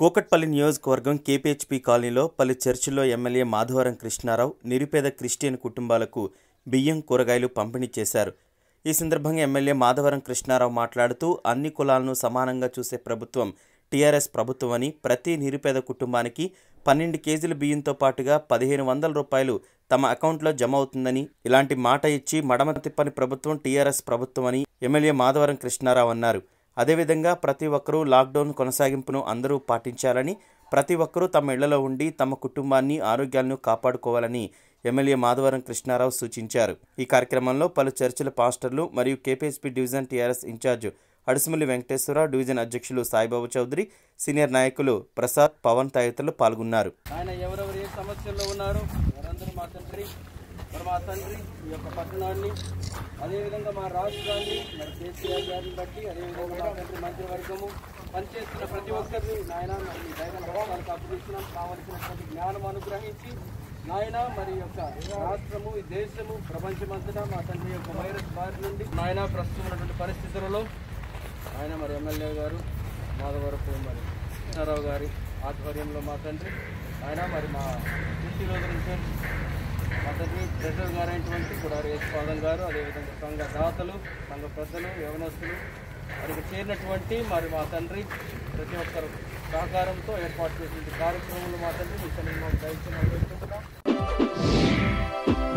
కూకట్పల్లి నియోజకవర్గం కేపీహెచ్పీ కాలనీలో పలు చర్చిల్లో ఎమ్మెల్యే మాధవరం కృష్ణారావు నిరుపేద క్రిస్టియన్ కుటుంబాలకు బియ్యం కూరగాయలు పంపిణీ చేశారు ఈ సందర్భంగా ఎమ్మెల్యే మాధవరం కృష్ణారావు మాట్లాడుతూ అన్ని కులాలను సమానంగా చూసే ప్రభుత్వం టీఆర్ఎస్ ప్రభుత్వం అని ప్రతి నిరుపేద కుటుంబానికి పన్నెండు కేజీల బియ్యంతో పాటుగా పదిహేను వందల రూపాయలు తమ అకౌంట్లో జమ అవుతుందని ఇలాంటి మాట ఇచ్చి మడమ తిప్పని ప్రభుత్వం టీఆర్ఎస్ ప్రభుత్వం అని ఎమ్మెల్యే మాధవరం కృష్ణారావు అన్నారు అదేవిధంగా ప్రతి ఒక్కరూ లాక్డౌన్ కొనసాగింపును అందరూ పాటించాలని ప్రతి ఒక్కరూ తమ ఇళ్లలో ఉండి తమ కుటుంబాన్ని ఆరోగ్యాలను కాపాడుకోవాలని ఎమ్మెల్యే మాధవరం కృష్ణారావు సూచించారు ఈ కార్యక్రమంలో పలు చర్చిల పాస్టర్లు మరియు KPSP division TRS incharge Adusumalli Venkateswara division అధ్యక్షులు సాయిబాబు చౌదరి సీనియర్ నాయకులు ప్రసాద్ పవన్ తదితరులు పాల్గొన్నారు ఆయన ఎవరెవరు ఏ సమస్యల్లో ఉన్నారు వారందరూ మా తండ్రి మరి మా తండ్రి ఈ యొక్క పట్టణాన్ని అదేవిధంగా మా రాష్ట్రాన్ని మరి కేసీఆర్ గారిని బట్టి అదేవిధంగా మా తండ్రి మంత్రివర్గము పనిచేస్తున్న ప్రతి ఒక్కరిని నాయన మరి మీ దైవ నమ్మకాలకు అప్పగిస్తున్నాం కావలసినటువంటి జ్ఞానం అనుగ్రహించి నాయన మరి యొక్క రాష్ట్రము ఈ దేశము ప్రపంచమంతటా మా తండ్రి యొక్క వైరస్ బారి నుండి నాయన ప్రస్తుతం ఉన్నటువంటి పరిస్థితులలో ఆయన మరి ఎమ్మెల్యే గారు మాధవరపు మరి కృష్ణారావు గారి ఆధ్వర్యంలో మా తండ్రి ఆయన మరి మా ఇంటి రోజు నుంచి మా తండ్రి ట్రెజర్ గారు అయినటువంటి కుడారి యశ్వాదం గారు అదేవిధంగా సంఘ దాతలు సంఘ పెద్దలు యవనస్తులు వారికి చేరినటువంటి మరి మా తండ్రి ప్రతి ఒక్కరు సహకారంతో ఏర్పాటు చేసిన కార్యక్రమంలో మా తండ్రి మీ సన్నిధిలో మాకు దయచేసి అనుగ్రహిస్తున్నాం.